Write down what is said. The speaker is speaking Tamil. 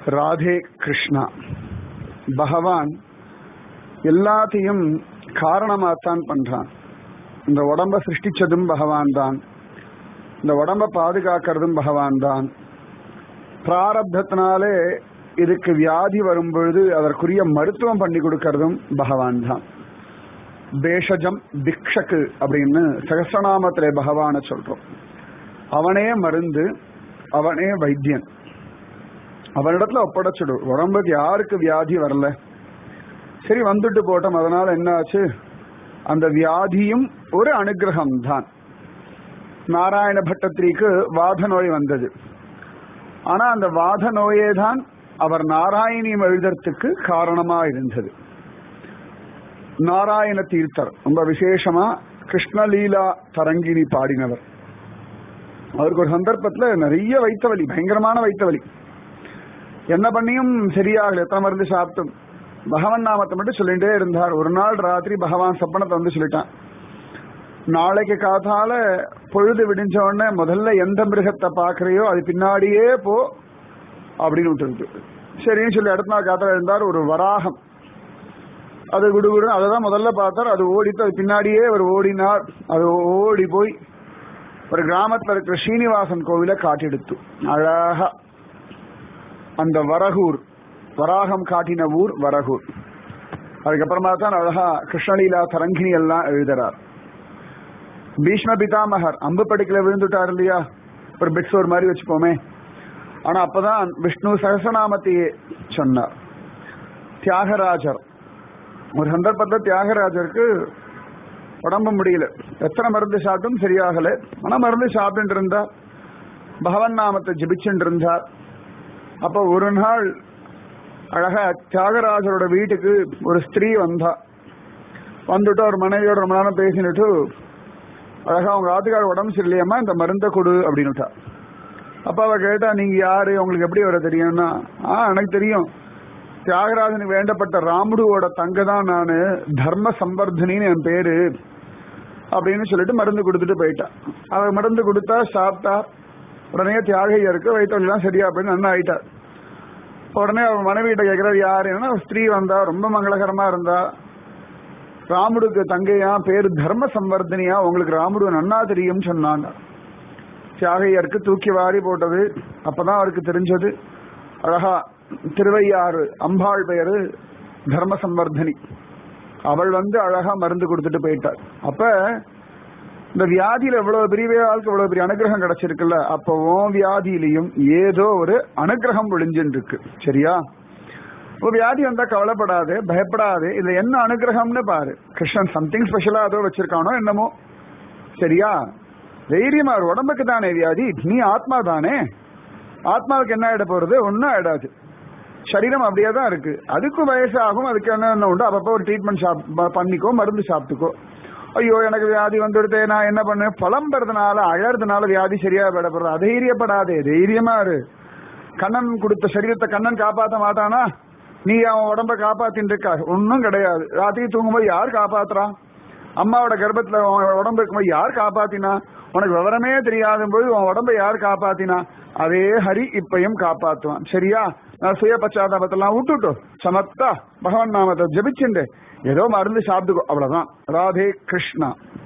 ராதே கிருஷ்ணா பகவான் எல்லாத்தையும் காரணமாத்தான் பண்றான் இந்த உடம்ப சிருஷ்டிச்சதும் பகவான் தான் இந்த உடம்ப பாதுகாக்கிறதும் பகவான் தான் பிராரப்தத்தினாலே இதுக்கு வியாதி வரும் பொழுது அதற்குரிய மருத்துவம் பண்ணி கொடுக்கறதும் பகவான் தான் பேஷஜம் திக்ஷக்கு அப்படின்னு சகசநாமத்திலே பகவான சொல்றோம் அவனே மருந்து அவனே வைத்தியன் அவனிடத்துல ஒப்படைச்சிடு உடம்புக்கு யாருக்கு வியாதி வரல சரி வந்துட்டு போட்டோம் அதனால என்ன ஆச்சு அந்த வியாதியும் ஒரு அனுகிரகம் தான் நாராயண பட்டத்திரிக்கு வாத நோய் வந்தது ஆனா அந்த வாத நோயே தான் அவர் நாராயணியம் எழுதுறதுக்கு காரணமா இருந்தது நாராயண தீர்த்தர் ரொம்ப விசேஷமா கிருஷ்ணலீலா தரங்கிணி பாடினவர் அவருக்கு ஒரு சந்தர்ப்பத்துல நிறைய வைத்த வலி பயங்கரமான வைத்த வலி என்ன பண்ணியும் சரியாகல எத்தனை மருந்து சாப்பிட்டும் பகவான் நாமத்தை மட்டும் சொல்லிட்டே இருந்தார் ஒரு நாள் ராத்திரி பகவான் சப்பனத்தை வந்து சொல்லிட்டான் நாளைக்கு காத்தால பொழுது விடிஞ்ச உடனே முதல்ல எந்த மிருகத்தை பாக்குறியோ அது பின்னாடியே போ அப்படின்னு விட்டுருக்கு சரின்னு சொல்லி அடுத்த நாள் காத்தால இருந்தார் ஒரு வராகம் அது குடுகுடு அதை தான் முதல்ல பார்த்தார் அது ஓடிட்டு அது பின்னாடியே அவர் ஓடினார் அது ஓடி போய் ஒரு கிராமத்துல இருக்கிற ஸ்ரீனிவாசன் கோவிலை காட்டிடுத்து அழகா அந்த வரகூர் வராகம் காட்டின ஊர் வரகூர் அதுக்கப்புறமா தான் அழகா கிருஷ்ணலீலா தரங்கிணி எல்லாம் எழுதுறார் பீஷ்ம பிதாமகர் அம்பு படுக்கல விழுந்துட்டார் இல்லையா ஒரு பெட்ஸோர் மாதிரி வச்சுப்போமே ஆனா அப்பதான் விஷ்ணு சகசநாமத்தையே சொன்னார் தியாகராஜர் ஒரு சந்தர்ப்பத்தில் தியாகராஜருக்கு உடம்பு முடியல எத்தனை மருந்து சாப்பிட்டும் சரியாகல ஆனா மருந்து சாப்பிட்டு இருந்தா பகவன் நாமத்தை ஜபிச்சுட்டு இருந்தார் அப்ப ஒரு நாள் அழகா தியாகராஜரோட வீட்டுக்கு ஒரு ஸ்திரீ வந்தா வந்துட்டு அவர் மனைவியோட ரொம்ப நேரம் பேசினுட்டு அழகா அவங்க ஆத்துக்கார உடம்பு சரியில்லையம்மா இந்த மருந்தை கொடு அப்படின்னுட்டா அப்ப அவ கேட்டா நீங்க யாரு உங்களுக்கு எப்படி வர தெரியும்னா ஆ எனக்கு தெரியும் தியாகராஜனுக்கு வேண்டப்பட்ட ராமுடுவோட தங்க தான் நானு தர்ம சம்பர்தனின்னு என் பேரு அப்படின்னு சொல்லிட்டு மருந்து கொடுத்துட்டு போயிட்டா அவ மருந்து கொடுத்தா சாப்பிட்டா உடனே தியாகையருக்கு வயிற்றுலாம் சரியா அப்படின்னு நல்லா ஆயிட்டார் உடனே அவன் மனைவி கிட்ட கேட்கிறார் யாருன்னா ஸ்திரீ வந்தா ரொம்ப மங்களகரமா இருந்தா ராமுடுக்கு தங்கையா பேரு தர்ம சம்வர்தனியா உங்களுக்கு ராமுடு நன்னா தெரியும் சொன்னாங்க தியாகையருக்கு தூக்கி வாரி போட்டது அப்பதான் அவருக்கு தெரிஞ்சது அழகா திருவையாறு அம்பாள் பெயரு தர்ம சம்வர்தனி அவள் வந்து அழகா மருந்து கொடுத்துட்டு போயிட்டாள் அப்ப இந்த வியாதியில எவ்வளவு பெரிய ஆளுக்கு எவ்வளவு பெரிய அனுகிரகம் கிடைச்சிருக்குல்ல அப்போ உன் வியாதியிலையும் ஏதோ ஒரு அனுகிரகம் ஒளிஞ்சுன்னு இருக்கு சரியா ஒரு வியாதி வந்தா கவலைப்படாது பயப்படாது இதுல என்ன அனுகிரகம்னு பாரு கிருஷ்ணன் சம்திங் ஸ்பெஷலா ஏதோ வச்சிருக்கானோ என்னமோ சரியா தைரியமா இரு. உடம்புக்கு தானே வியாதி நீ ஆத்மா தானே ஆத்மாவுக்கு என்ன ஆயிட போறது ஒன்னும் ஆயிடாது சரீரம் அப்படியே தான் இருக்கு அதுக்கும் வயசு ஆகும் அதுக்கு என்ன என்ன உண்டு அப்பப்போ ஒரு ட்ரீட்மெண்ட் பண்ணிக்கோ மருந்து சாப்பிட்டுக்கோ ஐயோ எனக்கு வியாதி வந்துடுதே நான் என்ன பண்ணேன் புலம்புறதுனால அழறதுனால வியாதி சரியா விடப்படுறது அதைரியப்படாதே தைரியமா இரு கண்ணன் கொடுத்த சரீரத்தை கண்ணன் காப்பாத்த மாட்டானா நீ அவன் உடம்ப காப்பாத்தின்னு இருக்கா ஒன்னும் கிடையாது ராத்திரி தூங்கும்போது யார் காப்பாத்துறா அம்மாவோட கர்ப்பத்துல உன் உடம்பு இருக்கும்போது யார் காப்பாத்தினா உனக்கு விவரமே தெரியாத போது உன் உடம்பை யார் காப்பாத்தினா அதே ஹரி இப்பையும் காப்பாத்துவான் சரியா நான் சுய பச்சாதாபத்தெல்லாம் விட்டுட்டோ சமத்தா பகவான் நாமத்தை ஜபிச்சுண்டு ஏதோ மருந்து சாப்பிட்டுக்கோ அவ்வளவுதான் ராதே கிருஷ்ணா